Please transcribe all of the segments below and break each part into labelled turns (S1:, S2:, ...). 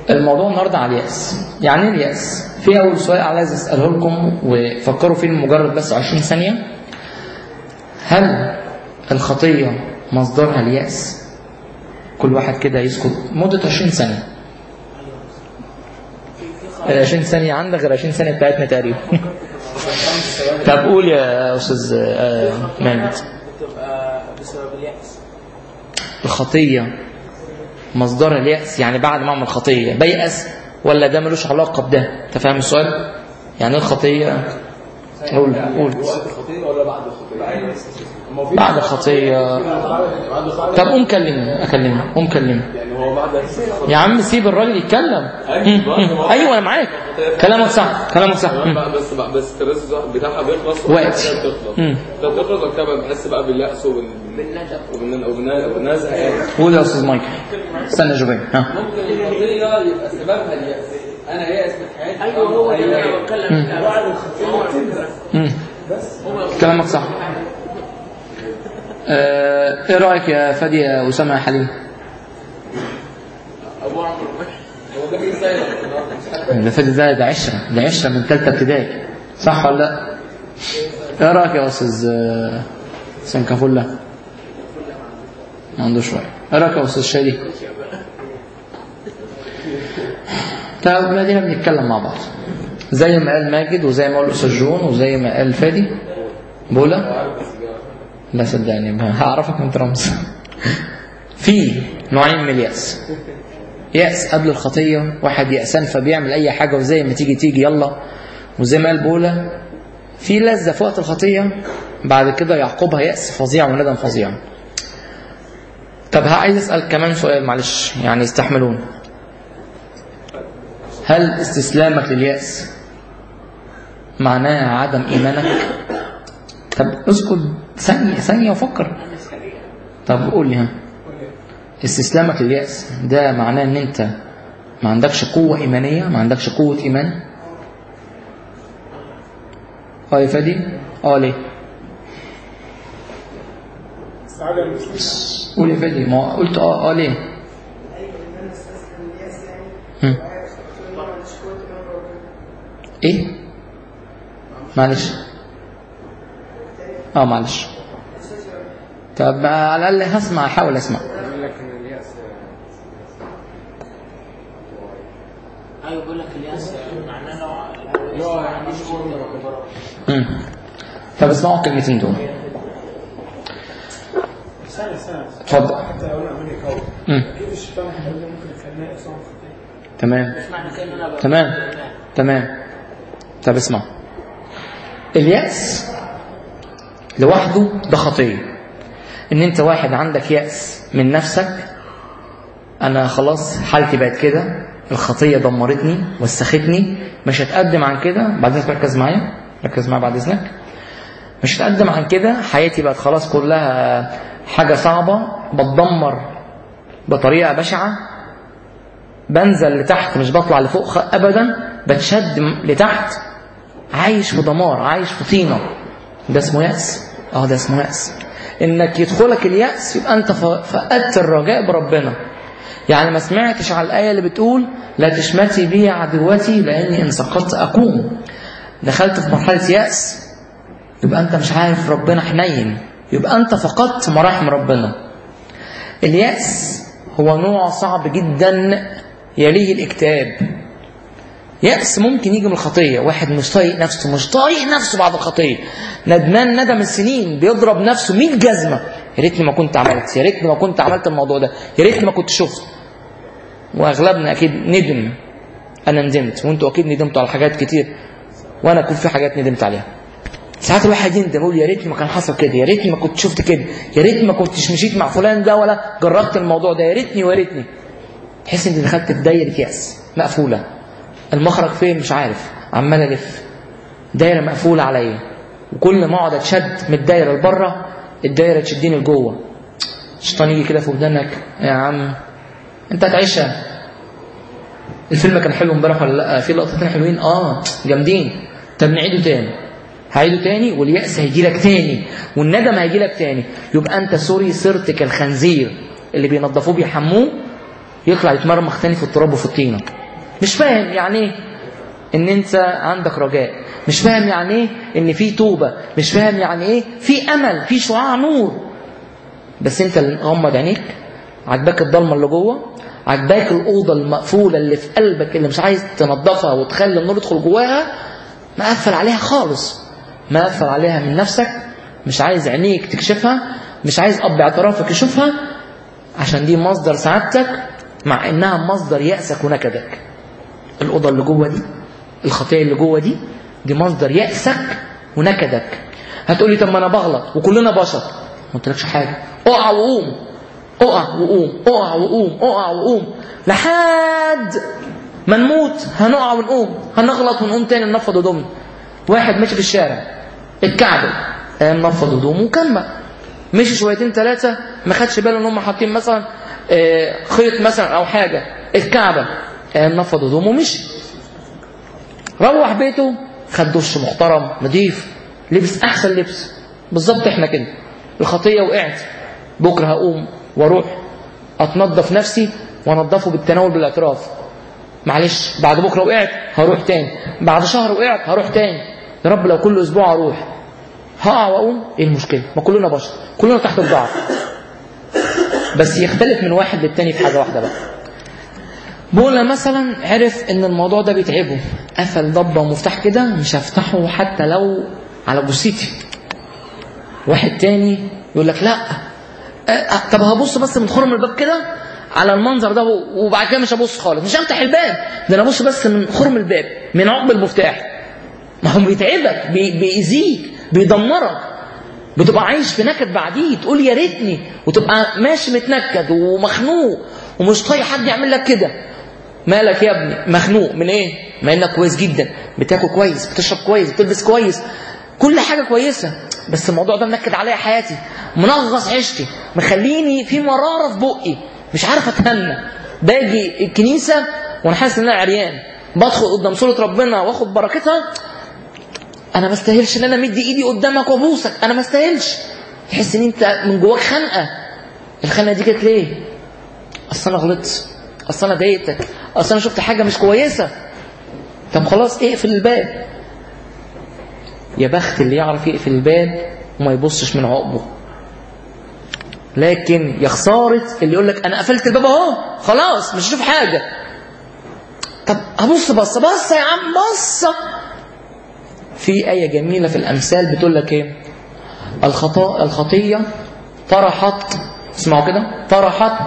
S1: الموضوع النهارده على اليأس يعني ايه اليأس في اول سؤال عايز اساله لكم وفكروا فيه لمجرد بس 20 ثانيه هل الخطيه مصدرها اليأس كل واحد كده يسكت مده 20 ثانيه ال 20 ثانيه عندك غير 20 ثانيه بتاعتنا تقريبا طب قول يا استاذ آه، ماجد
S2: بتبقى بسبب اليأس
S1: الخطيه مصدرها اليأس يعني بعد ما اعمل خطيه بيأس ولا ده ملوش علاقه بده انت فاهم السؤال يعني ايه الخطيه قول قول
S3: وقت الخطيه ولا بعد الخطيه؟ ما في
S1: بعد الخطيه
S3: بعد الخطيه
S1: طب قوم كلمني اكلمه قوم كلمني
S3: يعني هو بعد
S1: يا عم سيب الراجل يتكلم
S3: أيوة.
S1: ايوه انا معاك كلامك صح كلامك صح
S3: بقى بس بقى بس الترس بتاعها بيخلص
S1: وقت.
S3: بتخلص
S1: مم.
S3: بتخلص بعد كده بحس بقى باليأس وبال وبالن- وبالن- وبالنزهه يعني
S1: قول يا استاذ مايكل استنى جوبين ها
S3: ممكن الخطيه يبقى سببها اليأس انا يائس من حياتي
S2: ايوه هو ده اللي انا بتكلم فيه. بعد الخطيه
S1: مم. كلامك صح آه، ايه رايك يا فادي يا اسامه يا حليم
S3: ابو عمرو هو ده ايه زي
S1: ده فادي ده ده عشره ده عشره من ثالثه ابتدائي صح ولا لا ايه رايك يا استاذ آه، سنكافولا ما عندوش راي ايه رايك يا استاذ شادي طب ادينا بنتكلم مع بعض زي ما قال ماجد وزي ما قال الاستاذ جون وزي ما قال فادي بولا لا صدقني هعرفك انت رمز في نوعين من اليأس يأس قبل الخطية واحد يأسان فبيعمل أي حاجة وزي ما تيجي تيجي يلا وزي ما قال بولا في لذة في وقت الخطية بعد كده يعقبها يأس فظيع وندم فظيع طب عايز أسأل كمان سؤال معلش يعني استحملون هل استسلامك لليأس معناه عدم إيمانك طب اسكت ثانية ثانية وفكر طب قول لي ها استسلامك لليأس ده معناه ان انت ما عندكش قوة إيمانية ما عندكش قوة إيمان اه يا فادي اه ليه قول يا فادي ما قلت اه اه ليه هم. ايه معلش اه معلش طب على الأقل هسمع أحاول أسمع
S2: ايوه بقول لك اليأس معناه نوع لو ما عنديش قوه
S1: مم. طب اسمعوا الكلمتين دول
S4: سنة سنة
S1: اتفضل
S4: حتى لو انا عملي قوي
S1: مم.
S4: اكيد الشيطان هيقول لي ممكن يخليني اصلا خطيه
S1: تمام
S2: مش معنى كده ان انا بقى
S1: تمام تمام طب اسمع اليأس لوحده ده خطية ان انت واحد عندك يأس من نفسك انا خلاص حالتي بقت كده الخطية دمرتني وسختني مش هتقدم عن كده بعد اذنك ركز معايا ركز معايا بعد اذنك مش هتقدم عن كده حياتي بقت خلاص كلها حاجة صعبة بتدمر بطريقة بشعة بنزل لتحت مش بطلع لفوق خ- ابدا بتشد م- لتحت عايش في دمار عايش في طينه ده اسمه يأس اه ده اسمه يأس انك يدخلك اليأس يبقى انت ف- فقدت الرجاء بربنا يعني ما سمعتش على الآية اللي بتقول لا تشمتي بي عدوتي لأني إن سقطت أقوم دخلت في مرحلة يأس يبقى أنت مش عارف ربنا حنين يبقى أنت فقدت مراحم ربنا اليأس هو نوع صعب جدا يليه الاكتئاب يأس ممكن يجي من الخطية واحد مش طايق نفسه مش طايق نفسه بعد الخطية ندمان ندم السنين بيضرب نفسه 100 جزمة يا ريتني ما كنت عملت يا ريتني ما كنت عملت الموضوع ده يا ريتني ما كنت شفت واغلبنا اكيد ندم انا ندمت وانتوا اكيد ندمتوا على حاجات كتير وانا كنت في حاجات ندمت عليها ساعات الواحد يندم يقول يا ريتني ما كان حصل كده يا ريتني ما كنت شفت كده يا ريتني ما كنتش مشيت مع فلان ده ولا جربت الموضوع ده يا ريتني ويا ريتني تحس انت دخلت في دايره يأس مقفوله المخرج فين مش عارف عمال الف دايره مقفوله عليا وكل ما اقعد اتشد من الدايره لبره الدايره تشدني لجوه الشيطان يجي كده في ودانك يا عم انت هتعيشها الفيلم كان حلو امبارح ولا لا في لقطتين حلوين اه جامدين طب نعيده تاني هعيده تاني واليأس هيجي لك تاني والندم هيجي لك تاني يبقى انت سوري صرت كالخنزير اللي بينظفوه بيحموه يطلع يتمرمخ تاني في التراب وفي الطينة مش فاهم يعني ايه ان انت عندك رجاء مش فاهم يعني ايه ان في توبة مش فاهم يعني ايه في امل في شعاع نور بس انت اللي غمض عينيك عجباك الضلمه اللي جوه عجباك الاوضه المقفوله اللي في قلبك اللي مش عايز تنظفها وتخلي النور يدخل جواها مقفل عليها خالص مقفل عليها من نفسك مش عايز عينيك تكشفها مش عايز اب اعترافك يشوفها عشان دي مصدر سعادتك مع انها مصدر يأسك ونكدك الاوضه اللي جوه دي الخطيه اللي جوه دي دي مصدر يأسك ونكدك هتقولي طب ما انا بغلط وكلنا بشر ما قلتلكش حاجه اقع وقوم اقع وقوم اقع وقوم اقع وقوم لحد ما نموت هنقع ونقوم هنغلط ونقوم تاني ننفض هدومنا واحد ماشي في الشارع اتكعبل قام نفض هدومه وكمل مشي شويتين ثلاثه ما خدش باله ان هم حاطين مثلا آه، خيط مثلا او حاجه اتكعبل قام نفض هدومه ومشي روح بيته خد دش محترم نظيف لبس احسن لبس بالظبط احنا كده الخطيه وقعت بكره هقوم واروح اتنظف نفسي وانضفه بالتناول بالاعتراف معلش بعد بكره وقعت هروح تاني بعد شهر وقعت هروح تاني يا رب لو كل اسبوع اروح هقع واقوم ايه المشكله ما كلنا بشر كلنا تحت الضعف بس يختلف من واحد للتاني في حاجه واحده بقى بولا مثلا عرف ان الموضوع ده بيتعبه قفل ضبه ومفتاح كده مش هفتحه حتى لو على جثتي واحد تاني يقول لك لا أه، أه، طب هبص بس من خرم الباب كده على المنظر ده وبعد كده مش هبص خالص مش هفتح الباب ده انا ابص بس من خرم الباب من عقب المفتاح ما هو بيتعبك بي- بيأذيك بيدمرك بتبقى عايش في نكد بعديه تقول يا ريتني وتبقى ماشي متنكد ومخنوق ومش طايق حد يعمل لك كده مالك يا ابني مخنوق من ايه ما انك كويس جدا بتاكل كويس بتشرب كويس بتلبس كويس كل حاجه كويسه بس الموضوع ده منكد عليا حياتي منغص عيشتي مخليني في مراره في بقي مش عارف اتهنى باجي الكنيسه وانا حاسس ان انا عريان بدخل قدام صوره ربنا واخد بركتها انا ما استاهلش ان انا مدي ايدي قدامك وابوسك انا ما استاهلش تحس ان انت من جواك خنقه الخنقه دي جت ليه اصل انا غلطت اصل انا ضايقتك اصل انا شفت حاجه مش كويسه طب خلاص اقفل الباب يا بخت اللي يعرف يقفل الباب وما يبصش من عقبه لكن يا خساره اللي يقول لك انا قفلت الباب اهو خلاص مش هشوف حاجه طب ابص بصه بصه يا عم بصه في آية جميلة في الأمثال بتقول لك إيه الخطا الخطية طرحت اسمعوا كده طرحت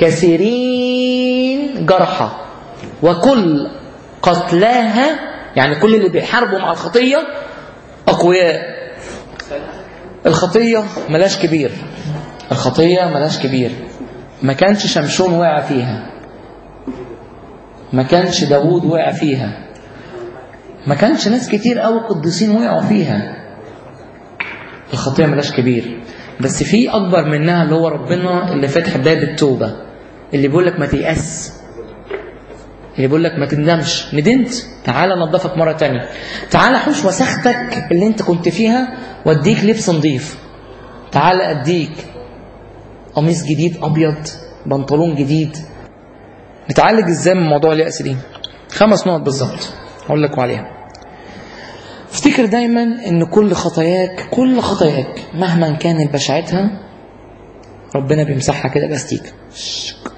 S1: كثيرين جرحى وكل قتلاها يعني كل اللي بيحاربوا مع الخطية أقوياء الخطية ملاش كبير الخطية ملاش كبير ما كانش شمشون وقع فيها ما كانش داوود وقع فيها ما كانش ناس كتير قوي قديسين وقعوا فيها الخطيئة ملاش كبير بس في أكبر منها اللي هو ربنا اللي فاتح باب التوبة اللي بيقول لك ما تيأس اللي بيقول لك ما تندمش ندمت تعالى نظفك مرة تانية تعالى حوش وسختك اللي انت كنت فيها واديك لبس نظيف تعالى اديك قميص جديد ابيض بنطلون جديد نتعالج ازاي من موضوع اليأس دي خمس نقط بالظبط هقول لكم عليها افتكر دايما ان كل خطاياك كل خطاياك مهما كانت بشاعتها ربنا بيمسحها كده باستيك شك.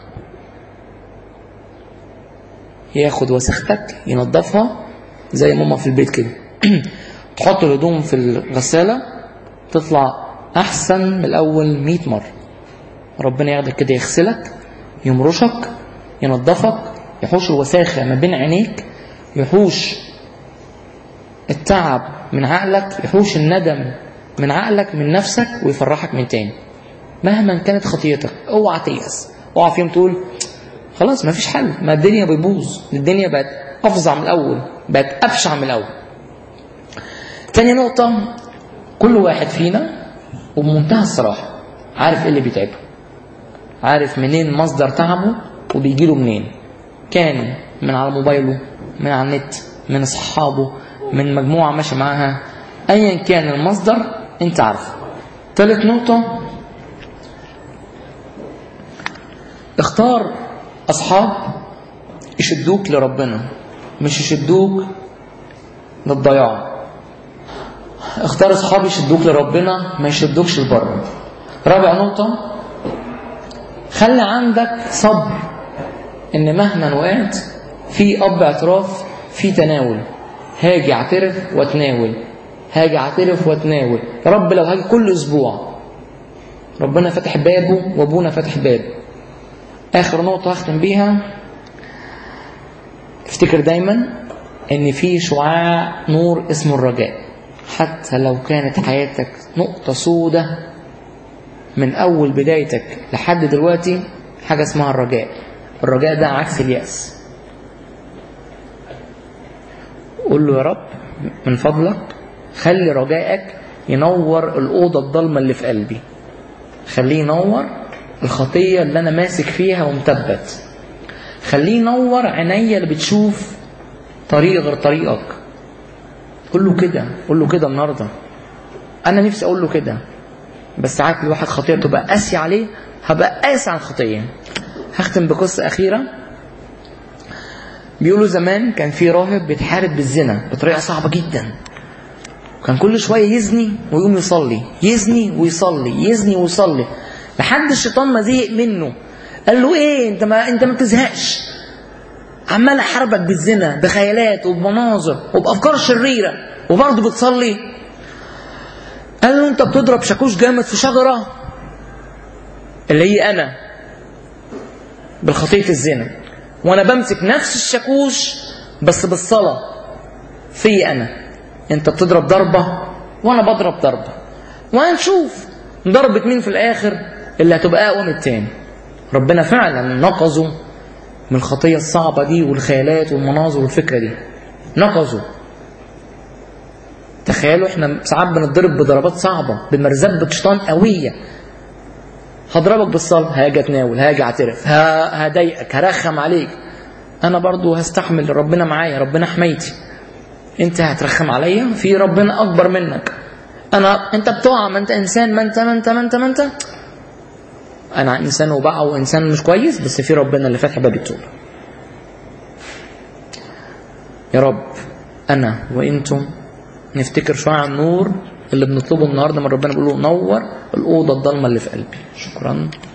S1: ياخد وسختك ينظفها زي ماما في البيت كده تحط الهدوم في الغسالة تطلع أحسن من الأول 100 مرة ربنا ياخدك كده يغسلك يمرشك ينظفك يحوش الوساخة ما بين عينيك يحوش التعب من عقلك يحوش الندم من عقلك من نفسك ويفرحك من تاني مهما كانت خطيتك اوعى تيأس اوعى في يوم تقول خلاص ما فيش حل ما الدنيا بيبوظ الدنيا بقت افظع من الاول بقت ابشع من الاول تاني نقطة كل واحد فينا وبمنتهى الصراحة عارف ايه اللي بيتعبه عارف منين مصدر تعبه وبيجيله منين كان من على موبايله من على النت من اصحابه من مجموعة ماشي معاها ايا كان المصدر انت عارفه ثالث نقطة اختار أصحاب يشدوك لربنا مش يشدوك للضياع اختار أصحاب يشدوك لربنا ما يشدوكش لبره رابع نقطة خلي عندك صبر ان مهما وقعت في اب اعتراف في تناول هاجي اعترف واتناول هاجي اعترف واتناول يا رب لو هاجي كل اسبوع ربنا فتح بابه وابونا فتح بابه اخر نقطه هختم بيها افتكر دايما ان في شعاع نور اسمه الرجاء حتى لو كانت حياتك نقطه سودة من اول بدايتك لحد دلوقتي حاجه اسمها الرجاء الرجاء ده عكس اليأس قول له يا رب من فضلك خلي رجائك ينور الأوضة الضلمة اللي في قلبي خليه ينور الخطية اللي أنا ماسك فيها ومثبت خليه ينور عينيا اللي بتشوف طريق غير طريقك قول له كده قول له كده النهارده أنا نفسي أقول له كده بس ساعات الواحد خطية تبقى قاسي عليه هبقى قاسي على الخطية هختم بقصة أخيرة بيقولوا زمان كان في راهب بيتحارب بالزنا بطريقة صعبة جدا كان كل شوية يزني ويقوم يصلي يزني ويصلي يزني ويصلي لحد الشيطان ما زهق منه قال له ايه انت ما انت ما بتزهقش عمال احاربك بالزنا بخيالات وبمناظر وبافكار شريره وبرضه بتصلي قال له انت بتضرب شاكوش جامد في شجره اللي هي انا بالخطيه الزنا وانا بمسك نفس الشاكوش بس بالصلاه في انا انت بتضرب ضربه وانا بضرب ضربه وهنشوف ضربه مين في الاخر اللي هتبقى اقوى من التاني ربنا فعلا نقذه من الخطيه الصعبه دي والخيالات والمناظر والفكره دي نقذه تخيلوا احنا ساعات بنضرب بضربات صعبه بمرزبه شيطان قويه هضربك بالصلاه هاجي اتناول هاجي اعترف ها- هضايقك هرخم عليك انا برضو هستحمل ربنا معايا ربنا حمايتي انت هترخم عليا في ربنا اكبر منك انا انت بتقع ما انت انسان ما انت ما انت ما انت ما انت انا انسان وبقع وانسان مش كويس بس في ربنا اللي فاتح باب التوبه يا رب انا وانتم نفتكر شعاع النور اللي بنطلبه النهارده من ربنا بيقول له نور الاوضه الضلمه اللي في قلبي شكرا